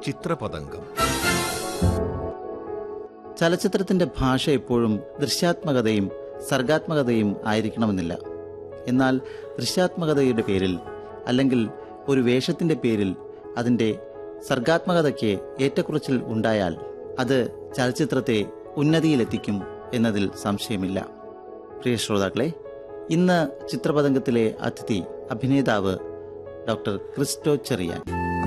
ചിത്രപതംഗം ചലച്ചിത്രത്തിന്റെ ഭാഷ എപ്പോഴും ദൃശ്യാത്മകതയും സർഗാത്മകതയും ആയിരിക്കണമെന്നില്ല എന്നാൽ ദൃശ്യാത്മകതയുടെ പേരിൽ അല്ലെങ്കിൽ ഒരു വേഷത്തിന്റെ പേരിൽ അതിന്റെ സർഗാത്മകതയ്ക്ക് ഏറ്റക്കുറച്ചിൽ ഉണ്ടായാൽ അത് ചലച്ചിത്രത്തെ ഉന്നതിയിലെത്തിക്കും എന്നതിൽ സംശയമില്ല പ്രിയ ശ്രോതാക്കളെ ഇന്ന് ചിത്രപതംഗത്തിലെ അതിഥി അഭിനേതാവ് ഡോക്ടർ ക്രിസ്റ്റോ ചെറിയാൻ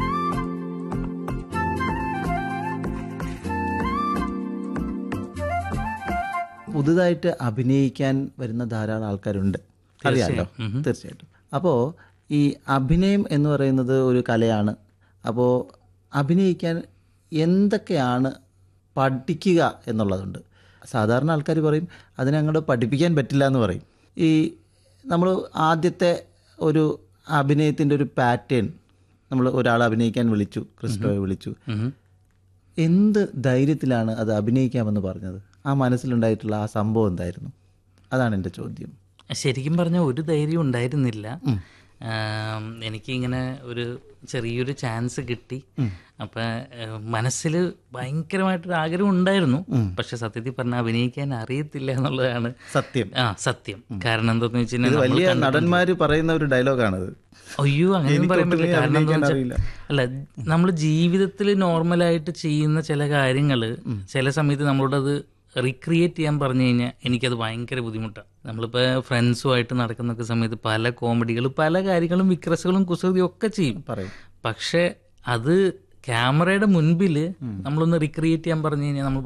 പുതുതായിട്ട് അഭിനയിക്കാൻ വരുന്ന ധാരാളം ആൾക്കാരുണ്ട് അറിയാമല്ലോ തീർച്ചയായിട്ടും അപ്പോൾ ഈ അഭിനയം എന്ന് പറയുന്നത് ഒരു കലയാണ് അപ്പോൾ അഭിനയിക്കാൻ എന്തൊക്കെയാണ് പഠിക്കുക എന്നുള്ളതുണ്ട് സാധാരണ ആൾക്കാർ പറയും അതിനെ അങ്ങോട്ട് പഠിപ്പിക്കാൻ പറ്റില്ല എന്ന് പറയും ഈ നമ്മൾ ആദ്യത്തെ ഒരു അഭിനയത്തിൻ്റെ ഒരു പാറ്റേൺ നമ്മൾ ഒരാളെ അഭിനയിക്കാൻ വിളിച്ചു ക്രിസ്റ്റോയെ വിളിച്ചു എന്ത് ധൈര്യത്തിലാണ് അത് അഭിനയിക്കാമെന്ന് പറഞ്ഞത് ആ മനസ്സിലുണ്ടായിട്ടുള്ള ആ സംഭവം എന്തായിരുന്നു അതാണ് എൻ്റെ ചോദ്യം ശരിക്കും പറഞ്ഞാൽ ഒരു ധൈര്യം ഉണ്ടായിരുന്നില്ല ആം, എനിക്കിങ്ങനെ ഒരു ചെറിയൊരു ചാൻസ് കിട്ടി അപ്പൊ മനസ്സിൽ ഭയങ്കരമായിട്ടൊരു ആഗ്രഹം ഉണ്ടായിരുന്നു പക്ഷെ സത്യത്തിൽ പറഞ്ഞാൽ അഭിനയിക്കാൻ അറിയത്തില്ല എന്നുള്ളതാണ് സത്യം ആ സത്യം കാരണം എന്താന്ന് വെച്ച് കഴിഞ്ഞാൽ ഇത് നമ്മൾ വലിയ നടന്മാർ പറയുന്ന ഒരു ഡയലോഗാണത് അയ്യോ അങ്ങനെ എനിക്ക് പറയാൻ പറ്റില്ല ഒട്ടുമേ കാരണം എന്താന്ന് അഭിനയിക്കാൻ വെച്ചാൽ അല്ല നമ്മൾ ജീവിതത്തിൽ നോർമലായിട്ട് ചെയ്യുന്ന ചില കാര്യങ്ങൾ ചില സമയത്ത് നമ്മളോട് അത് റീക്രിയേറ്റ് ചെയ്യാൻ പറഞ്ഞു കഴിഞ്ഞാൽ എനിക്കത് ഭയങ്കര ബുദ്ധിമുട്ടാണ് നമ്മളിപ്പോൾ ഫ്രണ്ട്സുമായിട്ട് നടക്കുന്നൊക്കെ സമയത്ത് പല കോമഡികളും പല കാര്യങ്ങളും വിക്രസുകളും കുസൃതിയും ഒക്കെ ചെയ്യും പറയും പക്ഷെ അത് ക്യാമറയുടെ മുൻപിൽ നമ്മളൊന്ന് റീക്രിയേറ്റ് ചെയ്യാൻ പറഞ്ഞു കഴിഞ്ഞാൽ നമ്മൾ